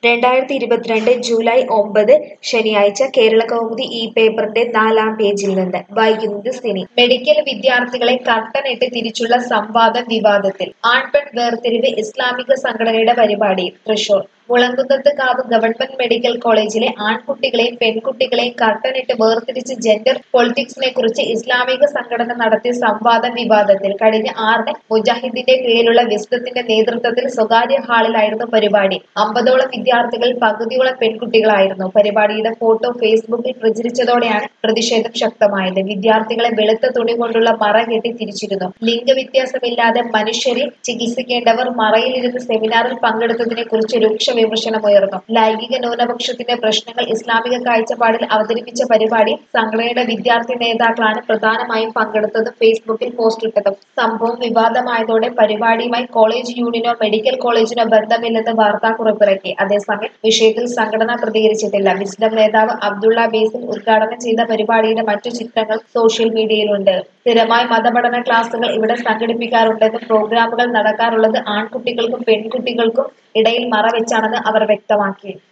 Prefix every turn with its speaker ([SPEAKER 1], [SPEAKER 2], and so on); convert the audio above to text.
[SPEAKER 1] രണ്ടായിരത്തി ഇരുപത്തിരണ്ട് ജൂലൈ ഒമ്പത് ശനിയാഴ്ച കേരളകൗമുദി ഈ പേപ്പറിന്റെ നാലാം പേജിൽ നിന്ന് വായിക്കുന്നത് സിനി മെഡിക്കൽ വിദ്യാർത്ഥികളെ കർട്ടനിട്ട് തിരിച്ചുള്ള സംവാദം വിവാദത്തിൽ ആൺപെൺ വേർതിരിവ് ഇസ്ലാമിക സംഘടനയുടെ പരിപാടി Thrissur Mulankunnathukavu government medical കോളേജിലെ ആൺകുട്ടികളെയും പെൺകുട്ടികളെയും കർട്ടനിട്ട് വേർതിരിച്ച് ജെൻഡർ പൊളിറ്റിക്സിനെ കുറിച്ച് ഇസ്ലാമിക സംഘടന നടത്തിയ സംവാദം വിവാദത്തിൽ കഴിഞ്ഞ ആറിന് മുജാഹിദിന്റെ കീഴിലുള്ള വിസ്ഡത്തിന്റെ നേതൃത്വത്തിൽ സ്വകാര്യ ഹാളിലായിരുന്നു പരിപാടി അമ്പതോളം വിദ്യാർത്ഥികൾ പകുതിയോളം പെൺകുട്ടികളായിരുന്നു പരിപാടിയുടെ ഫോട്ടോ ഫേസ്ബുക്കിൽ പ്രചരിച്ചതോടെയാണ് പ്രതിഷേധം ശക്തമായത് വിദ്യാർത്ഥികളെ വെളുത്ത തുണി കൊണ്ടുള്ള മറ കെട്ടി തിരിച്ചിരുന്നു ലിംഗവ്യത്യാസമില്ലാതെ മനുഷ്യരെ ചികിത്സിക്കേണ്ടവർ മറയിലിരുന്ന് സെമിനാറിൽ പങ്കെടുത്തതിനെ കുറിച്ച് രൂക്ഷ വിമർശനമുയർന്നു ലൈംഗിക ന്യൂനപക്ഷത്തിന്റെ പ്രശ്നങ്ങൾ ഇസ്ലാമിക കാഴ്ചപ്പാടിൽ അവതരിപ്പിച്ച പരിപാടി സംഘടനയുടെ വിദ്യാർത്ഥി നേതാക്കളാണ് പ്രധാനമായും പങ്കെടുത്തതും ഫേസ്ബുക്കിൽ പോസ്റ്റ് ഇട്ടതും സംഭവം വിവാദമായതോടെ പരിപാടിയുമായി കോളേജ് യൂണിയനോ മെഡിക്കൽ കോളേജിനോ ബന്ധമില്ലെന്ന് വാർത്താക്കുറിപ്പിറക്കി അതേസമയം വിഷയത്തിൽ സംഘടന പ്രതികരിച്ചിട്ടില്ല വിസ്ഡം നേതാവ് അബ്ദുള്ള ബേസിൽ ഉദ്ഘാടനം ചെയ്ത പരിപാടിയുടെ മറ്റു ചിത്രങ്ങൾ സോഷ്യൽ മീഡിയയിലുണ്ട് സ്ഥിരമായി മതപഠന ക്ലാസുകൾ ഇവിടെ സംഘടിപ്പിക്കാറുണ്ടെന്നും പ്രോഗ്രാമുകൾ നടക്കാറുള്ളത് ആൺകുട്ടികൾക്കും പെൺകുട്ടികൾക്കും ഇടയിൽ മറവെച്ചാണെന്ന് അവർ വ്യക്തമാക്കി